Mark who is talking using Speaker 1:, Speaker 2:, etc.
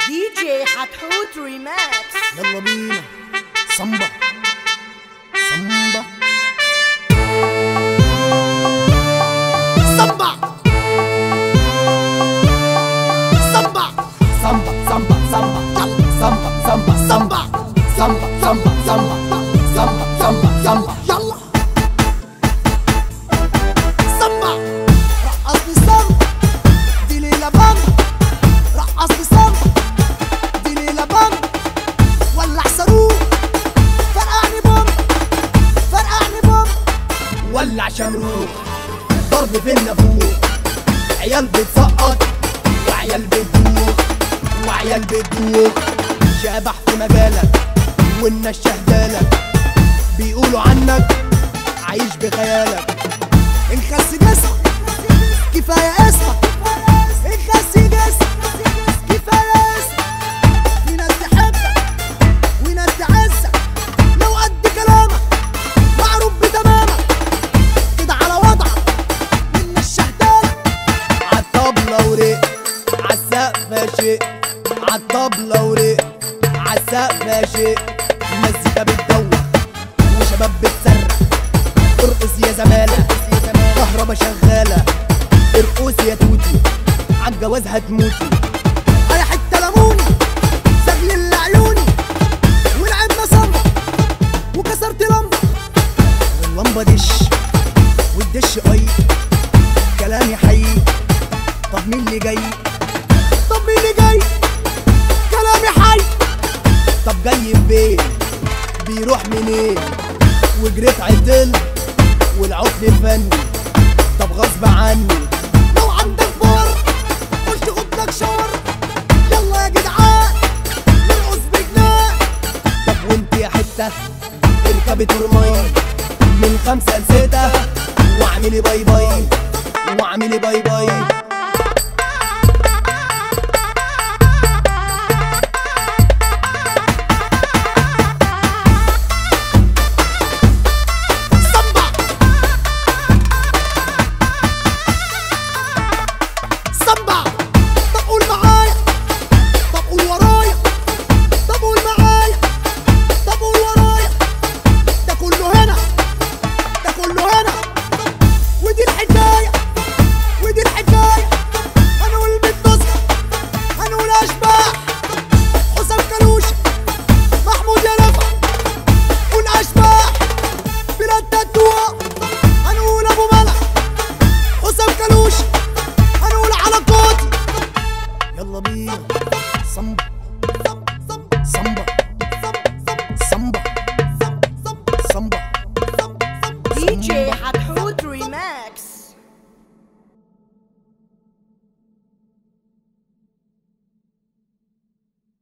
Speaker 1: دي جي حتحوت ريماكس
Speaker 2: يلا بينا صمبا صمبا صمبا صمبا صمبا صمبا صمبا يلا صمبا صمبا صمبا صمبا صمبا صمبا صمبا صمبا صمبا يلا صمبا رقصني صمبا دي ليلة بامبا رقصني صمبا دي ليلة بامبا ولع صاروخ فرقعني بوم فرقعني بوم ولع شمروخ ضرب في النافوخ عيال بتسقط وعيال بتدوخ وعيال بتدوخ شبح في مجالك والناس شهدالك بيقولوا عنك عايش بخيالك انخس جسمك كفايه اسمك انخس جسمك كفايه اسمك في ناس تحبك وناس تعزك لو قد كلامك معروف بتمامك كده على وضعك من الشهدانة عالطبلة ورق عالسقف شيء عالطبلة ورق عالسقف شيء المزيكا بتدوخ وشباب بتصرخ ارقص يا زمالة كهربا شغالة ارقص يا توتي عالجواز هتموتي انا حتة ليموني سجل لعيوني ولعبنا صمبا وكسرت لمبة واللمبة دش والدش اي كلامي حي طب مين اللي جاي طب مين اللي جاي كلامي حي طب جاي فين بيروح منين وجريت عدل والعطل فني طب غصب عني لو عندك بار خش خد لك شاور يلا يا جدعان نرقص بجنان طب وانت يا حته اركبي ترماي من خمسه لسته واعملي باي باي واعملي باي باي صمبا صمبا طب قول معايا طب قول ورايا طب قول معايا طب قول ورايا ده كله هنا ده كله هنا ودي الحكاية ودي الحكاية أنا والمتصل أنا والأشباح حسام كلوشة محمود يا رفع والأشباح بلاد تاتوا أنا ولا أبو ملح حسام كلوشة أنا ولا على قوتي يلا بينا صمبا صمبا صمبا صمبا
Speaker 1: دي جي حتحوت